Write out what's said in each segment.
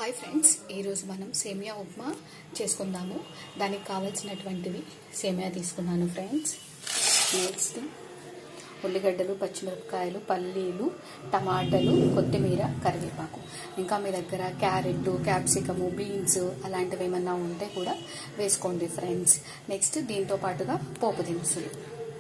hi friends ఈరోజు మనం సేమియా ఉప్మా చేసుకుందాము దానికి కావాల్సినటువంటివి సేమియా తీసుకున్నాను ఫ్రెండ్స్ నెక్స్ట్ ఉల్లిగడ్డలు పచ్చిమిరపకాయలు పల్లీలు టమాటాలు కొత్తిమీర కరివేపాకు ఇంకా మీ దగ్గర క్యారెట్ క్యాప్సికము బీన్స్ అలాంటివి ఏమన్నా ఉంటే కూడా వేసుకోండి ఫ్రెండ్స్ నెక్స్ట్ దీంతో పాటుగా పోపు దినుసులు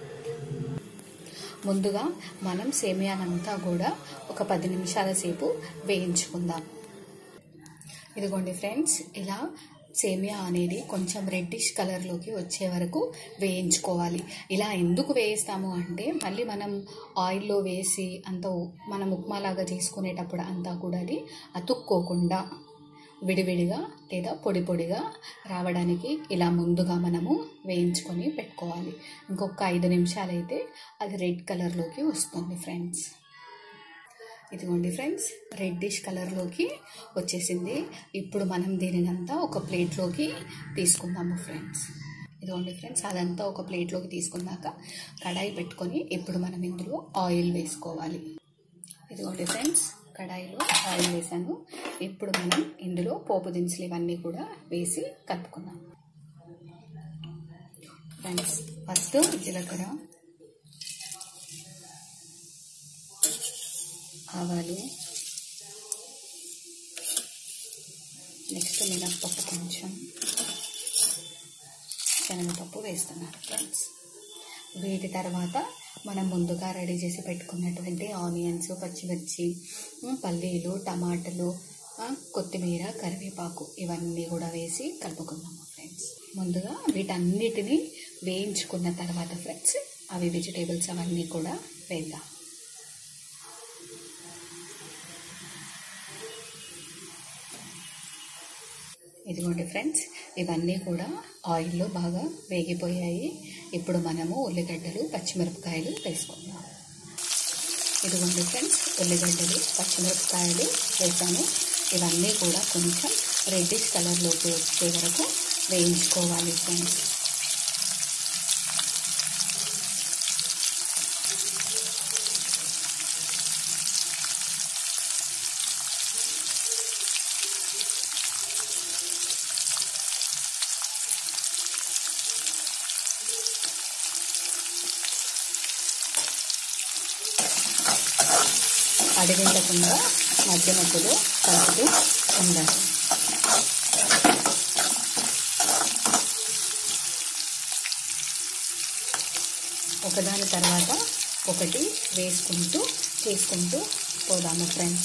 ముందుగా మనం సేమియానంతా కూడా ఒక పది నిమిషాల సేపు వేయించుకుందాం ఇదిగోండి ఫ్రెండ్స్ ఇలా సేమియా అనేది కొంచెం రెడ్డిష్ కలర్లోకి వచ్చే వరకు వేయించుకోవాలి ఇలా ఎందుకు వేయిస్తాము అంటే మళ్ళీ మనం ఆయిల్లో వేసి అంత మనం ఉప్మాలాగా చేసుకునేటప్పుడు అంతా కూడా అది అతుక్కోకుండా విడివిడిగా లేదా పొడి పొడిగా రావడానికి ఇలా ముందుగా మనము వేయించుకొని పెట్టుకోవాలి ఇంకొక ఐదు నిమిషాలు అయితే అది రెడ్ కలర్లోకి వస్తుంది ఫ్రెండ్స్ ఇదిగోండి ఫ్రెండ్స్ రెడ్డిష్ కలర్లోకి వచ్చేసింది ఇప్పుడు మనం దీనినంతా ఒక ప్లేట్లోకి తీసుకుందాము ఫ్రెండ్స్ ఇదిగోండి ఫ్రెండ్స్ అదంతా ఒక ప్లేట్లోకి తీసుకున్నాక కడాయి పెట్టుకొని ఇప్పుడు మనం ఇందులో ఆయిల్ వేసుకోవాలి ఇదిగోండి ఫ్రెండ్స్ కడాయిలో ఆయిల్ వేసాను ఇప్పుడు మనం ఇందులో పోపు దినుసులు ఇవన్నీ కూడా వేసి కలుపుకుందాం ఫ్రెండ్స్ ఫస్ట్ జీలకర్ర ఆవాలు నెక్స్ట్ మినప్పప్పు కొంచెం శనగపప్పు వేస్తున్నాను ఫ్రెండ్స్ వీటి తర్వాత మనం ముందుగా రెడీ చేసి పెట్టుకున్నటువంటి ఆనియన్స్ పచ్చిమిర్చి పల్లీలు టమాటాలు కొత్తిమీర కరివేపాకు ఇవన్నీ కూడా వేసి కలుపుకుందాము ఫ్రెండ్స్ ముందుగా వీటన్నిటిని వేయించుకున్న తర్వాత ఫ్రెండ్స్ అవి వెజిటేబుల్స్ అవన్నీ కూడా వేద్దాం ఇదిగోండి ఫ్రెండ్స్ ఇవన్నీ కూడా ఆయిల్లో బాగా వేగిపోయాయి ఇప్పుడు మనము ఉల్లిగడ్డలు పచ్చిమిరపకాయలు వేసుకుందాం ఇదిగోండి ఫ్రెండ్స్ ఉల్లిగడ్డలు పచ్చిమిరపకాయలు వేసాను ఇవన్నీ కూడా కొంచెం రెడ్డిష్ కలర్లోకి వచ్చే వరకు వేయించుకోవాలి ఫ్రెండ్స్ అడిగించకుండా మధ్య మధ్యలో కలుపుతూ ఉండాలి ఒకదాని తర్వాత ఒకటి వేసుకుంటూ చేసుకుంటూ పోదాము ఫ్రెండ్స్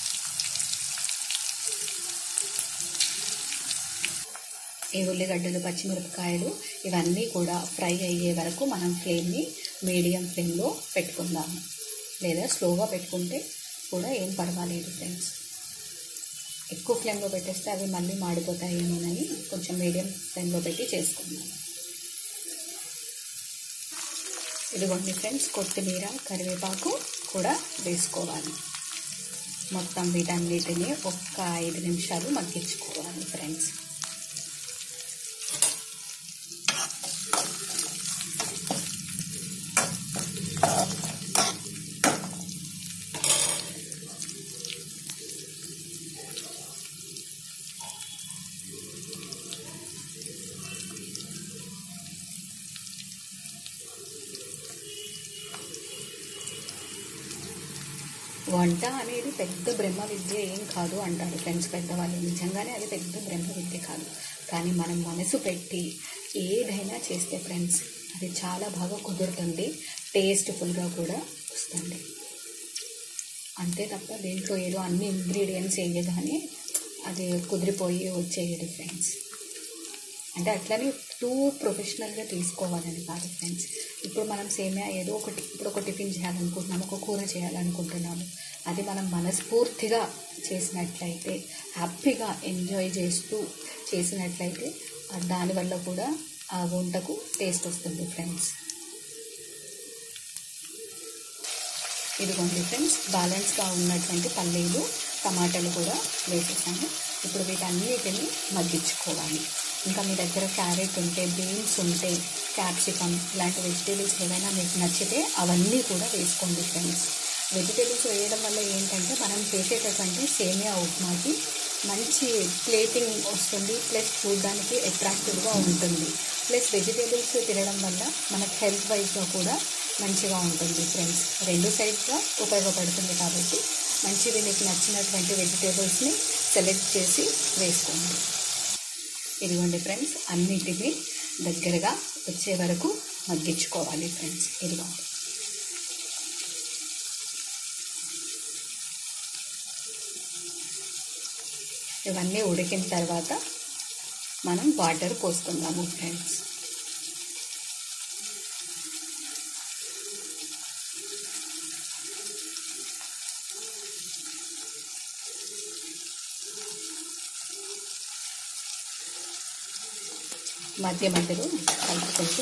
ఈ ఉల్లిగడ్డలు పచ్చిమిరపకాయలు ఇవన్నీ కూడా ఫ్రై అయ్యే వరకు మనం ఫ్లేమ్ని మీడియం ఫ్లేమ్లో పెట్టుకుందాము లేదా స్లోగా పెట్టుకుంటే కూడా ఏం పర్వాలేదు ఫ్రెండ్స్ ఎక్కువ ఫ్లేమ్లో పెట్టేస్తే అవి మళ్ళీ మాడిపోతాయేమోనని కొంచెం మీడియం ఫ్లేమ్లో పెట్టి చేసుకుందాం ఇదిగోండి ఫ్రెండ్స్ కొత్తిమీర కరివేపాకు కూడా వేసుకోవాలి మొత్తం వీటన్నిటిని ఒక్క ఐదు నిమిషాలు మగ్గించుకోవాలి ఫ్రెండ్స్ వంట అనేది పెద్ద బ్రహ్మ విద్య ఏం కాదు అంటారు ఫ్రెండ్స్ పెద్దవాళ్ళు నిజంగానే అది పెద్ద బ్రహ్మ విద్య కాదు కానీ మనం మనసు పెట్టి ఏదైనా చేస్తే ఫ్రెండ్స్ అది చాలా బాగా కుదురుతుంది టేస్ట్ఫుల్గా కూడా వస్తుంది అంతే తప్ప దీంట్లో ఏదో అన్ని ఇంగ్రీడియంట్స్ వేయగానే అది కుదిరిపోయి వచ్చేయదు ఫ్రెండ్స్ అంటే అట్లనే టూ ప్రొఫెషనల్గా తీసుకోవాలని కాదు ఫ్రెండ్స్ ఇప్పుడు మనం సేమియా ఏదో ఒకటి ఇప్పుడు ఒక టిఫిన్ చేయాలనుకుంటున్నాము ఒక కూర చేయాలనుకుంటున్నాము అది మనం మనస్ఫూర్తిగా చేసినట్లయితే హ్యాపీగా ఎంజాయ్ చేస్తూ చేసినట్లయితే దానివల్ల కూడా ఆ వంటకు టేస్ట్ వస్తుంది ఫ్రెండ్స్ ఇదిగోండి ఫ్రెండ్స్ బ్యాలెన్స్గా ఉన్నటువంటి పల్లీలు టమాటాలు కూడా వేసేసాను ఇప్పుడు వీటన్నిటిని మగ్గించుకోవాలి ఇంకా మీ దగ్గర క్యారెట్ ఉంటే బీన్స్ ఉంటే క్యాప్సికమ్ ఇలాంటి వెజిటేబుల్స్ ఏవైనా మీకు నచ్చితే అవన్నీ కూడా వేసుకోండి ఫ్రెండ్స్ వెజిటేబుల్స్ వేయడం వల్ల ఏంటంటే మనం చేసేటటువంటి సేమియా ఉప్మాకి మంచి ప్లేటింగ్ వస్తుంది ప్లస్ చూడడానికి అట్రాక్టివ్గా ఉంటుంది ప్లస్ వెజిటేబుల్స్ తినడం వల్ల మనకు హెల్త్ వైజ్గా కూడా మంచిగా ఉంటుంది ఫ్రెండ్స్ రెండు సైడ్స్గా ఉపయోగపడుతుంది కాబట్టి మంచిది మీకు నచ్చినటువంటి వెజిటేబుల్స్ని సెలెక్ట్ చేసి వేసుకోండి ఇదిగోండి ఫ్రెండ్స్ అన్నిటినీ దగ్గరగా వచ్చే వరకు మగ్గించుకోవాలి ఫ్రెండ్స్ ఇదిగోండి ఇవన్నీ ఉడికిన తర్వాత మనం వాటర్ పోసుకుందాము ఫ్రెండ్స్ మధ్య మధ్యలో కలుపుకుంటూ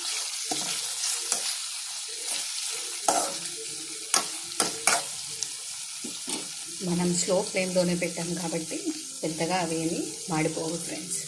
మనం స్లో ఫ్లేమ్లోనే పెట్టాం కాబట్టి పెద్దగా అవేమి మాడిపోవు ఫ్రెండ్స్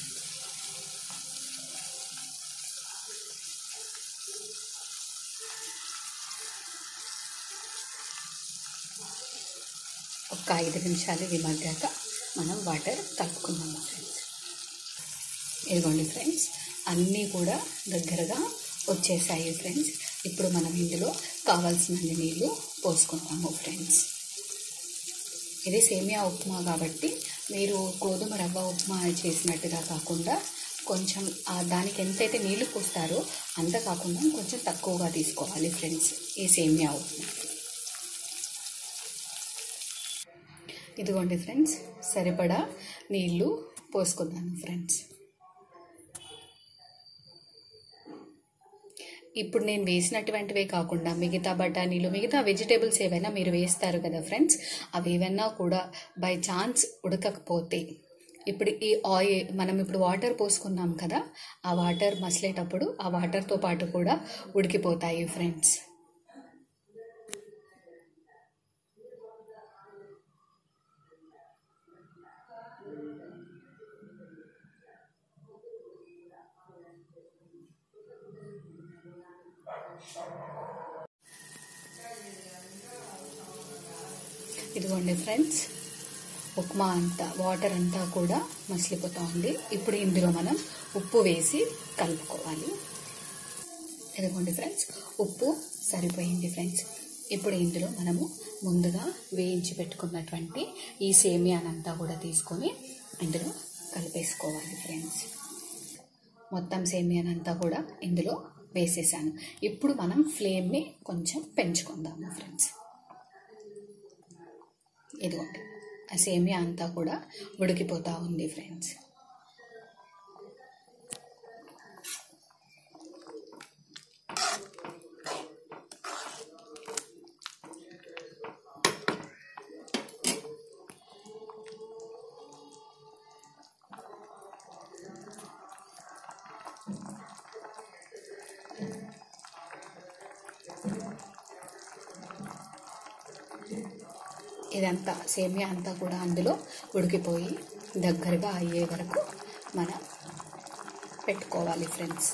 ఒక ఐదు నిమిషాలు ఇవి మగ్గాక మనం వాటర్ కలుపుకుందాము ఫ్రెండ్స్ ఇదిగోండి ఫ్రెండ్స్ అన్నీ కూడా దగ్గరగా వచ్చేసాయి ఫ్రెండ్స్ ఇప్పుడు మనం ఇందులో కావాల్సినన్ని నీళ్ళు పోసుకుంటాము ఫ్రెండ్స్ ఇది సేమియా ఉప్మా కాబట్టి మీరు గోధుమ రవ్వ ఉప్మా చేసినట్టుగా కాకుండా కొంచెం ఆ దానికి ఎంతైతే నీళ్లు పోస్తారో అంత కాకుండా కొంచెం తక్కువగా తీసుకోవాలి ఫ్రెండ్స్ ఈ సేమియా ఉప్మా ఇదిగోండి ఫ్రెండ్స్ సరిపడా నీళ్ళు పోసుకున్నాను ఫ్రెండ్స్ ఇప్పుడు నేను వేసినటువంటివే కాకుండా మిగతా బఠానీలు మిగతా వెజిటేబుల్స్ ఏవైనా మీరు వేస్తారు కదా ఫ్రెండ్స్ అవి ఏవైనా కూడా బై ఛాన్స్ ఉడకకపోతే ఇప్పుడు ఈ ఆయిల్ మనం ఇప్పుడు వాటర్ పోసుకున్నాం కదా ఆ వాటర్ మసిలేటప్పుడు ఆ వాటర్తో పాటు కూడా ఉడికిపోతాయి ఫ్రెండ్స్ ఇదిగోండి ఫ్రెండ్స్ ఉప్మా అంతా వాటర్ అంతా కూడా మసిలిపోతూ ఉంది ఇప్పుడు ఇందులో మనం ఉప్పు వేసి కలుపుకోవాలి ఇదిగోండి ఫ్రెండ్స్ ఉప్పు సరిపోయింది ఫ్రెండ్స్ ఇప్పుడు ఇందులో మనము ముందుగా వేయించి పెట్టుకున్నటువంటి ఈ సేమియానంతా కూడా తీసుకొని ఇందులో కలిపేసుకోవాలి ఫ్రెండ్స్ మొత్తం సేమియానంతా కూడా ఇందులో వేసేసాను ఇప్పుడు మనం ఫ్లేమ్ని కొంచెం పెంచుకుందాము ఫ్రెండ్స్ ఇదిగోండి ఆ సేమియా అంతా కూడా ఉడికిపోతూ ఉంది ఫ్రెండ్స్ ఇదంతా సేమియా అంతా కూడా అందులో ఉడికిపోయి దగ్గరగా అయ్యే వరకు మనం పెట్టుకోవాలి ఫ్రెండ్స్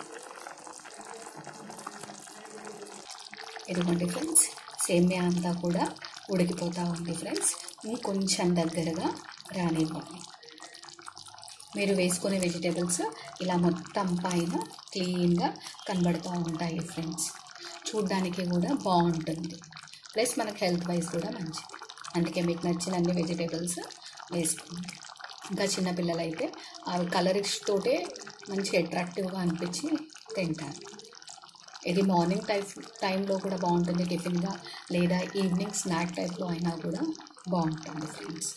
ఇదిగోండి ఫ్రెండ్స్ సేమియా అంతా కూడా ఉడికిపోతూ ఉంది ఫ్రెండ్స్ ఇంకొంచెం దగ్గరగా రానివ్వాలి మీరు వేసుకునే వెజిటేబుల్స్ ఇలా మొత్తం పైన క్లీన్గా కనబడుతూ ఉంటాయి ఫ్రెండ్స్ చూడ్డానికి కూడా బాగుంటుంది ప్లస్ మనకు హెల్త్ వైజ్ కూడా మంచిది అందుకే మీకు నచ్చిన అన్ని వెజిటేబుల్స్ వేసుకోండి ఇంకా చిన్నపిల్లలు అయితే అవి కలరిష్ తోటే మంచి అట్రాక్టివ్గా అనిపించి తింటారు ఇది మార్నింగ్ టైప్ టైంలో కూడా బాగుంటుంది టిఫిన్గా లేదా ఈవినింగ్ స్నాక్ టైప్లో అయినా కూడా బాగుంటుంది ఫ్రెండ్స్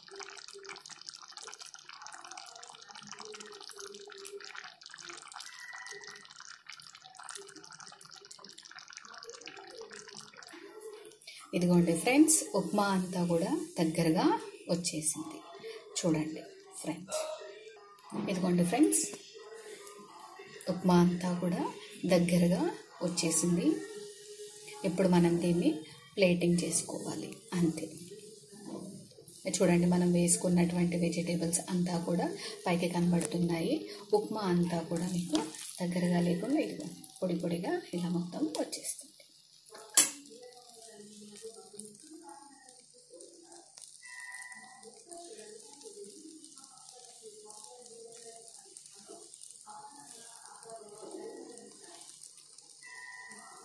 ఇదిగోండి ఫ్రెండ్స్ ఉప్మా అంతా కూడా దగ్గరగా వచ్చేసింది చూడండి ఫ్రెండ్స్ ఇదిగోండి ఫ్రెండ్స్ ఉప్మా అంతా కూడా దగ్గరగా వచ్చేసింది ఇప్పుడు మనం దీన్ని ప్లేటింగ్ చేసుకోవాలి అంతే చూడండి మనం వేసుకున్నటువంటి వెజిటేబుల్స్ అంతా కూడా పైకి కనబడుతున్నాయి ఉప్మా అంతా కూడా మీకు దగ్గరగా లేకుండా ఇదిగో పొడి పొడిగా ఇలా మొత్తం వచ్చేస్తుంది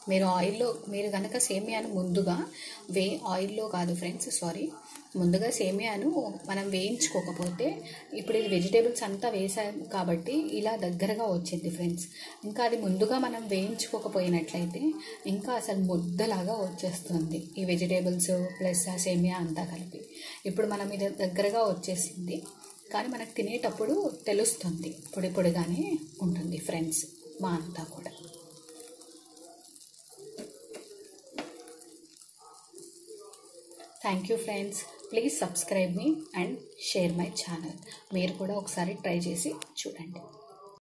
మీరు ఆయిల్లో మీరు కనుక సేమియాను ముందుగా వే ఆయిల్లో కాదు ఫ్రెండ్స్ సారీ ముందుగా సేమియాను మనం వేయించుకోకపోతే ఇప్పుడు ఇది వెజిటేబుల్స్ అంతా వేసాం కాబట్టి ఇలా దగ్గరగా వచ్చింది ఫ్రెండ్స్ ఇంకా అది ముందుగా మనం వేయించుకోకపోయినట్లయితే ఇంకా అసలు ముద్దలాగా వచ్చేస్తుంది ఈ వెజిటేబుల్స్ ప్లస్ ఆ సేమియా అంతా కలిపి ఇప్పుడు మనం ఇది దగ్గరగా వచ్చేసింది కానీ మనకు తినేటప్పుడు తెలుస్తుంది పొడి పొడిగానే ఉంటుంది ఫ్రెండ్స్ మా అంతా కూడా thank you friends please subscribe me and share my channel మీరు కూడా ఒకసారి ట్రై చేసి చూడండి